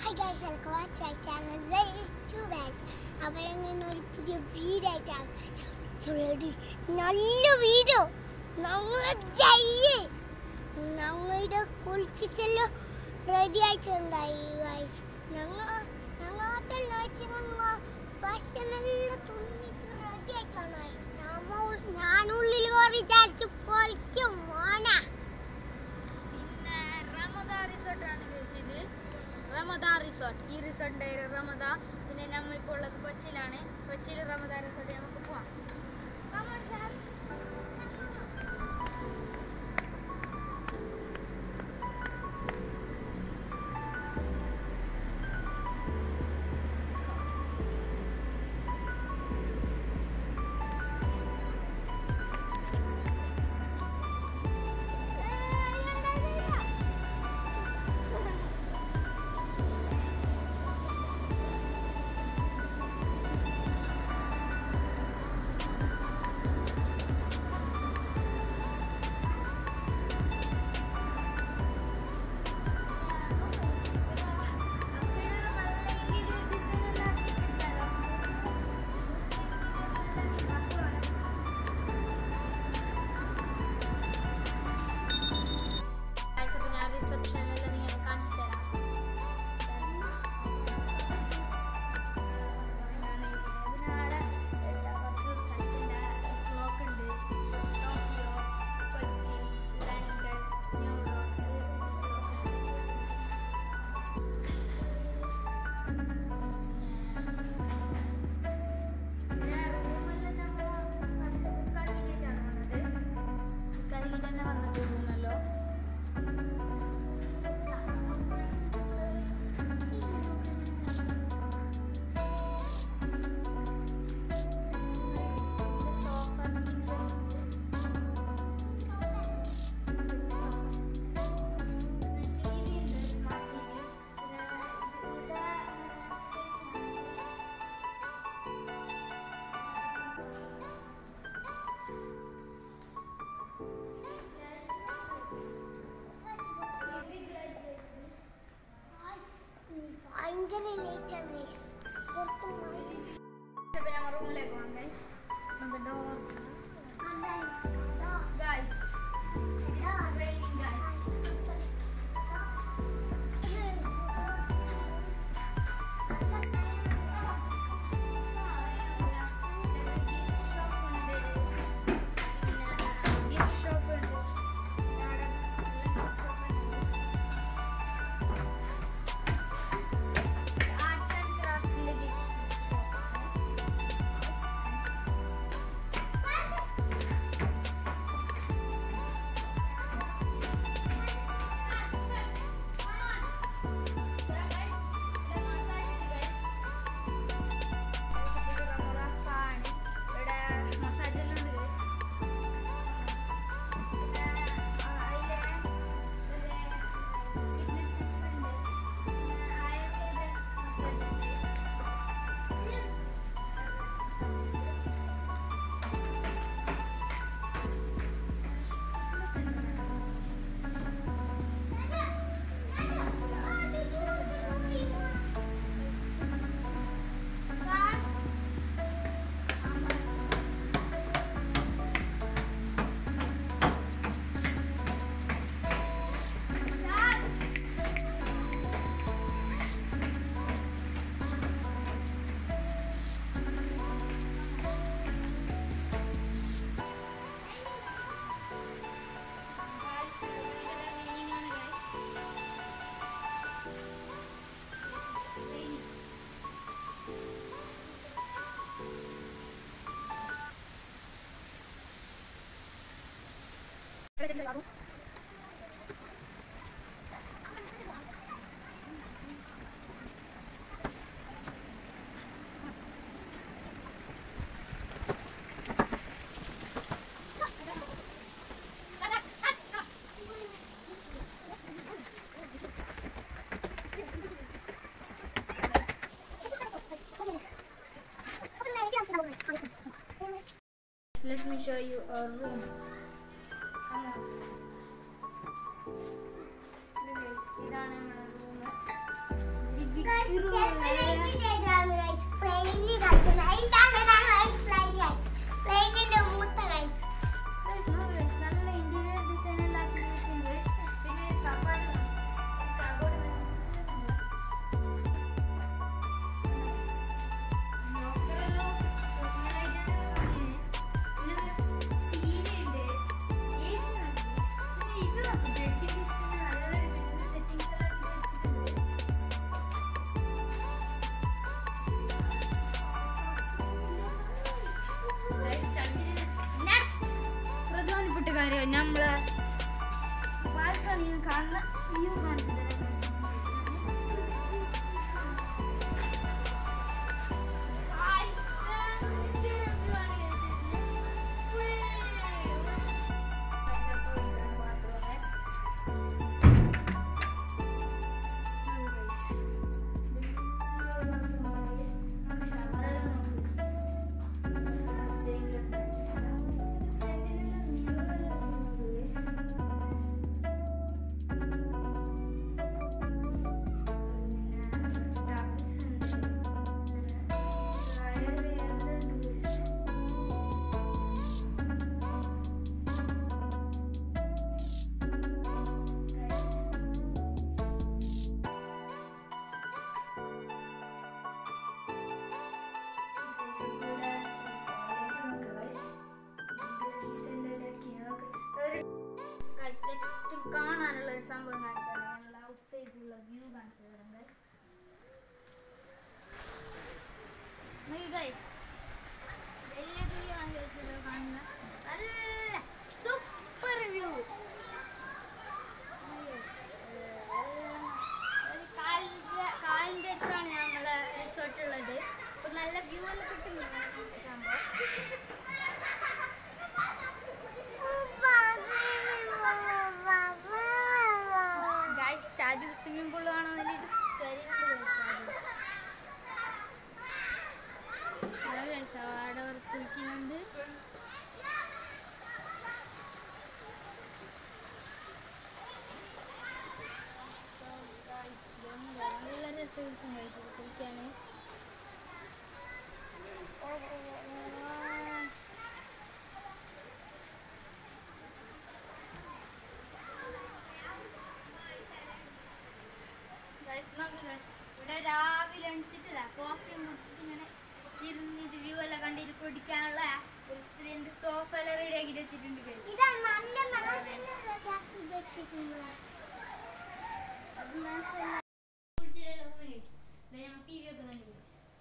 Hi guys welcome back to my channel says to guys അപ്പോൾ ഇങ്ങനെ ഒരു പുതിയ വീഡിയോ ആയിട്ടാണ് ചുള്ളടി നല്ല വീഡിയോ ഞങ്ങൾ ചെയ്യേ ഞങ്ങളുടെ കുളിച്ചിട്ടെല്ലാം റെഡി ആയിട്ടുണ്ടായി ഗൈസ് ഞങ്ങൾ ഞങ്ങളോട്ടെല്ലാം വെച്ച് ഞങ്ങൾ ഭക്ഷണമെല്ലാം തുന്നിച്ച് റെഡി ആയിട്ടാണ് നമ്മൾ ഞാനുള്ളിൽ വിചാരിച്ചു പൊളിക്കും മോനാ പിന്നെ റമദ റിസോർട്ടാണ് ഗൈസ് ഇത് റമദ റിസോർട്ട് ഈ റിസോർട്ടിൻ്റെ പേര് റമദ പിന്നെ നമ്മൾ ഇപ്പോൾ ഉള്ളത് കൊച്ചിയിലാണ് കൊച്ചിയിൽ റമദ റിസോർട്ട് നമുക്ക് പോവാം Come on, sir. Guys, അപ്പോൾ ഞാൻ റിസപ്ഷനിലെല്ലാം നിങ്ങളെ കാണിച്ചു തരാം പിന്നെ ആടെ എന്താ കുറച്ച് സ്ഥലത്തിൻ്റെ ക്ലോക്ക് ഉണ്ട് ടോക്കിയോ കൊച്ചി ലണ്ടൻ ന്യൂയോർക്ക് പിന്നെ റൂമെല്ലാം ഞങ്ങൾ ഫസ്റ്റ് ബുക്ക് ആക്കിയിട്ടാണ് വന്നത് ബുക്ക് ആക്കിയിട്ട് തന്നെ വന്നത് റൂമല്ലോ സോഫ സ്റ്റിക്സ് ഭയങ്കര ലേറ്റ് ആണ് ഗൈസ് പുറത്ത് മഴ ഇപ്പൊ ഞമ്മ റൂമിലേക്ക് പോകാം ഗൈസ് നമുക്ക് door guys raining guys arts and ക്രാഫ്റ്റിന്റെ gift Let me show you our room. Come on. ഇത് guys, ഇതാണ് നമ്മുടെ റൂം Guys, no guys, നല്ല ഇന്റീരിയർ ഡിസൈൻ എല്ലാം ആക്കി വെച്ചിട്ടുണ്ട് പിന്നെ കപ്പാട് കബോർഡ് പ്രധാനപ്പെട്ട കാര്യം നമ്മള് ബാൽക്കണിയിൽ കാണുന്ന വ്യൂ കാണിച്ചിട്ടുണ്ട് ചുറ്റും കാണാനുള്ള ഒരു സംഭവം കാണിച്ചാൽ ഞങ്ങൾ ഔട്ട് സൈഡിലുള്ള വ്യൂ കാണിച്ചു തരാം ഗൈസ് ഗൈസ് വലിയ വ്യൂ ആണ് guys ഇത് കാണുന്ന നല്ല സൂപ്പർ വ്യൂ കാലിന്റെ കാലിന്റെ അടുത്താണ് ഞങ്ങളെ റിസോർട്ട് ഉള്ളത് അപ്പൊ നല്ല വ്യൂ എല്ലാം കിട്ടുന്നുണ്ട് സംഭവം ഗൈസ് ചാജു സ്വിമ്മിംഗ് പൂൾ കാണാൻ വേണ്ടിയിട്ട് ഗൈസ് അവിടെ അവർ കുളിക്കുന്നുണ്ട് നല്ല രസമായിരിക്കും ഗൈസ് കുളിക്കാൻ ഗൈസ് നോക്കുക ഇവിടെ രാവിലെ എണിച്ചിട്ടില്ല കോഫി കുടിച്ചിട്ട് ഇങ്ങനെ ഇരുന്ന് ഇത് വ്യൂ എല്ലാം കണ്ടിട്ട് കുടിക്കാനുള്ള ഒരു രണ്ട് സോഫ എല്ലാം റെഡി ആക്കി വെച്ചിട്ടുണ്ട് ഗൈസ് അത് മനസ്സിലായി കുടിച്ചിട്ടല്ലോ പോയി ഞാൻ ടി വി ഒക്കെ കണ്ടില്ല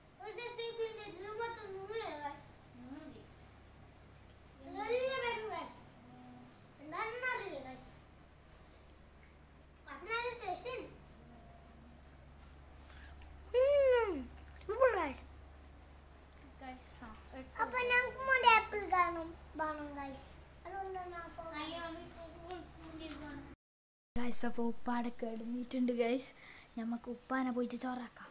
ഗൈസ് ആ അപ്പൊ ഞങ്ങൾക്ക് മോന്റെ ആപ്പിൾ കാണും വേണം ഗൈസ് അതുകൊണ്ടാണ് ആ ഫോൺ ഗൈസ് അപ്പോൾ ഉപ്പാടെ കിടന്നിട്ടുണ്ട് ഗൈസ് നമുക്ക് ഉപ്പാനെ പോയിട്ട് ചോറാക്കാം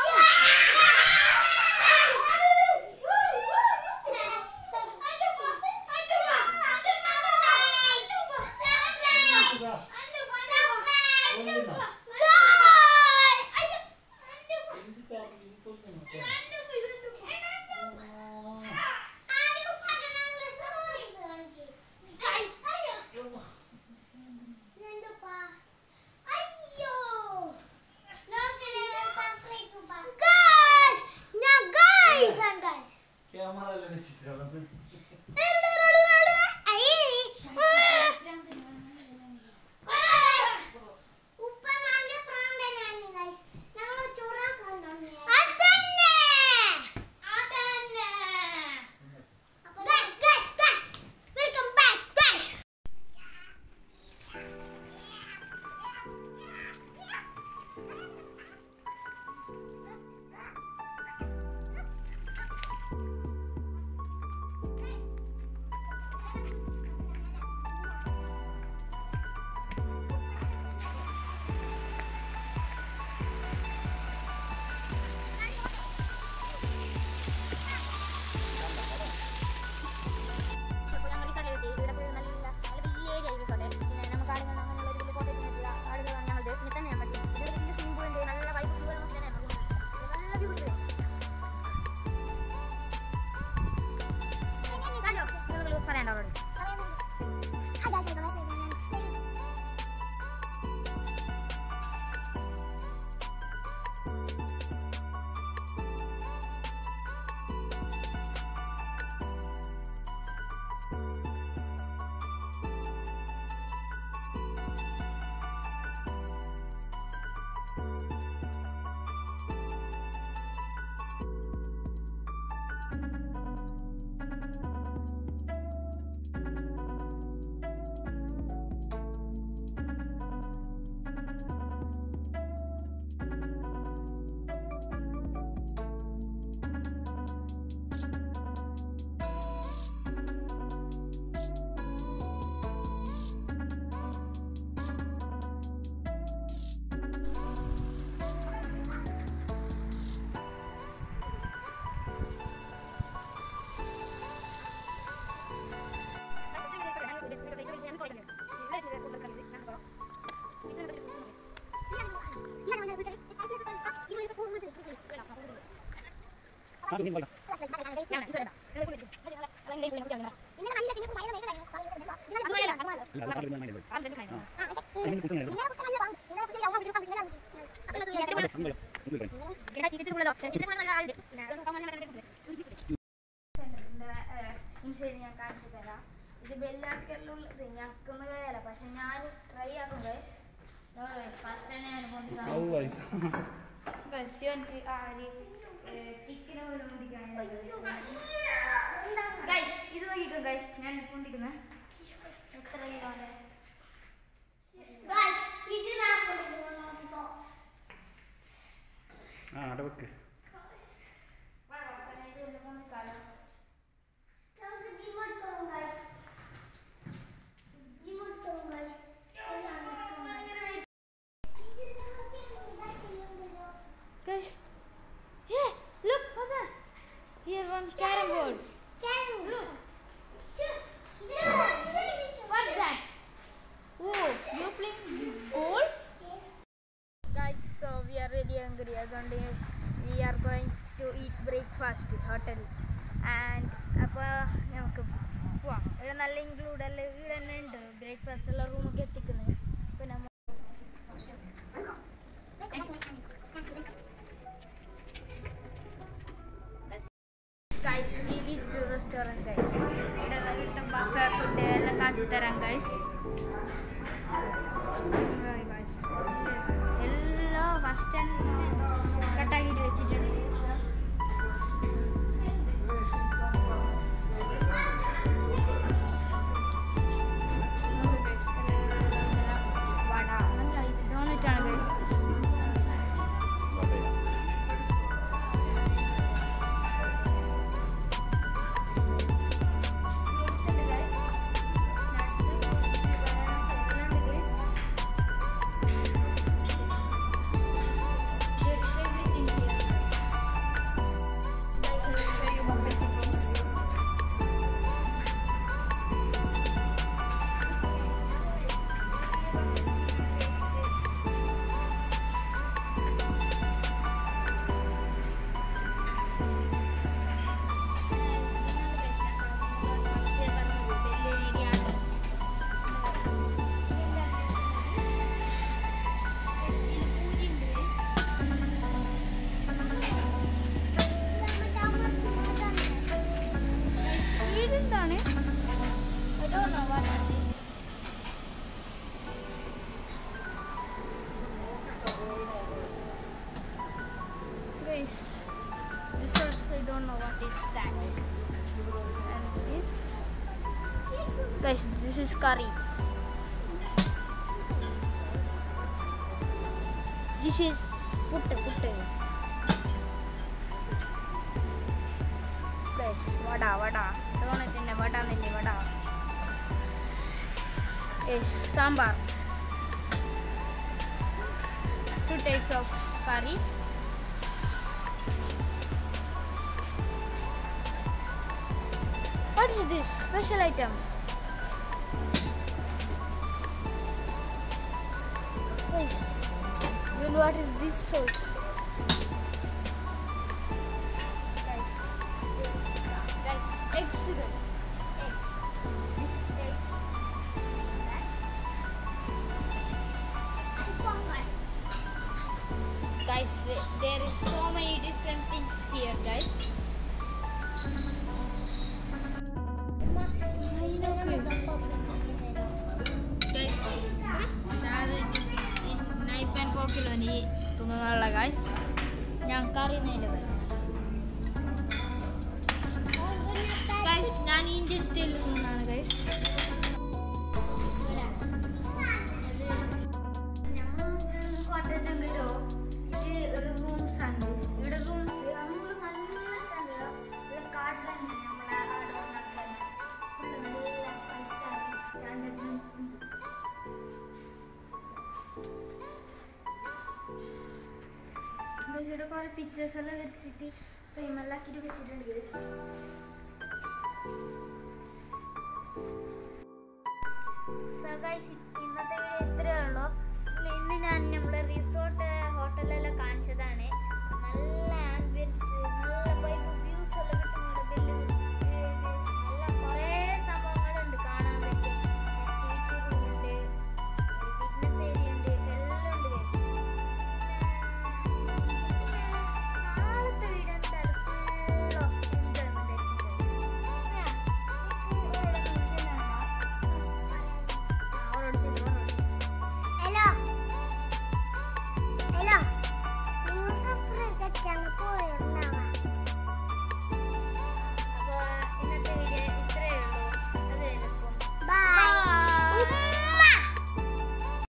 ക്യാമറ എല്ലാം വെച്ചിട്ടാണ് ഉപ്പ നല്ല ഇന്നലെ നല്ല സിനിമ മഴ പെയ്യുന്നുണ്ടായിരുന്നു. ഇന്നലെ കുറിച്ച് നല്ല പാമ്പ്. ഇന്നലെ കുറിച്ച് നല്ല പാമ്പ്. ഇന്നലെ കുറിച്ച് ലവ്വ പിടിച്ചു, പിടിച്ചു, പിടിച്ചു. അപ്പോൾ ഇത് വിചാരിച്ചു. ശരി ഞാൻ കാണിച്ചു തരാം ഇത് ബെല്ലാക്കല്ലുള്ളത് ഞക്കുന്ന കയറ പക്ഷെ ഞാൻ ട്രൈ ആക്കും ഫസ്റ്റ് തന്നെ ഞാൻ പൊന്തിക്കാൻ കസ്യോൻക്ക് ആ ഒരു സ്റ്റിക്കിനെ പോലും പൊന്തിക്കാൻ ഗൈസ് ഇത് നോക്കിക്കോ ഗൈസ് ഞാൻ പൊന്തിക്കുന്നത് എത്ര കിലോ ആണ് Guys, ഇത് ഞാൻ കൊണ്ടുവരുന്നു. നോക്കിക്കോ. ആ അടവക്ക് നമുക്ക് ജിം എടുത്തോളൂ, guys. ജിം എടുത്തോളൂ, guys. അതാണ് Guys, yeah, look, what's that? Here one carrom board. Can Look, Just- what's that? Oh, you playing gold? Guys, so we are really hungry. അതുകൊണ്ട് we are going to eat breakfast hotel. And അപ്പോൾ നമുക്ക് പോവാം ഇവിടെ നല്ല include അല്ല ഇവിടെ തന്നെ ഉണ്ട് ബ്രേക്ക്ഫാസ്റ്റ് എല്ലാം റൂമൊക്കെ എത്തിക്കുന്നത് അപ്പോൾ നമ്മൾ ഗൈസ് ഈ റെസ്റ്റോറൻറ്റ് ഗൈസ് ഇവിടെ ഇവിടുത്തെ ബഫേ ഫുഡ് എല്ലാം കാണിച്ചു തരാം ഗൈസ് എല്ലാം ഫസ്റ്റ് കട്ടാക്കിയിട്ട് വെച്ചിട്ടുണ്ട് വട നല്ല ഡോണറ്റ് ആണ് ഗൈസ് fruits ഉണ്ട് guys. Nuts, fruits, bananas എല്ലാം ഉണ്ട് guys. There is everything here. Guys, I will show you buffet settings. ഇതെന്താണ് I don't know what it is. Guys, this also I don't know what is that. And this, guys, this is curry. This is puttu puttu. Guys, vada vada. ഡോണറ്റിൻ്റെ വട നിൻ്റെ vada is sambar. Two types of curries. What is this special item? Guys, then what is this sauce? Guys, guys, eggs, guys, eggs. This is eggs. Guys, there is so many different things here, guys. Guys, saya in knife and fork ini tunggu guys. Yang kari nih guys. Guys, ഞാൻ Indian സ്റ്റൈലിൽ തിന്നാണ് guys കോട്ടേജെങ്കിലോ ഇത് ഒരു rooms ആണ് guys ഇവിടെ rooms നമ്മൾ നല്ല standard ഇവിടെ കാട്ടിൽ തന്നെ നമ്മളെ ആടോണൊക്കെ ഫുള്ള് നല്ല ഫൈവ് സ്റ്റാർ സ്റ്റാൻഡേർഡ് ഉണ്ട് ഗൈസ് ഇവിടെ കുറേ പിക്ചേഴ്സ് എല്ലാം വരച്ചിട്ട് ഫ്രെയിമെല്ലാം ആക്കിയിട്ട് വെച്ചിട്ടുണ്ട് ഗൈസ് സോ ഗൈസ് ഇന്നത്തെ വീഡിയോ ഇത്രയേ ഉള്ളൂ ഇന്ന് ഞാൻ നമ്മുടെ റിസോർട്ട് ഹോട്ടലെല്ലാം കാണിച്ചതാണ് നല്ല ആംബിയൻസ് നല്ല വൈബ് വ്യൂ ന്യൂസ് എല്ലാം കിട്ടുന്നുണ്ട് ബെല്ല്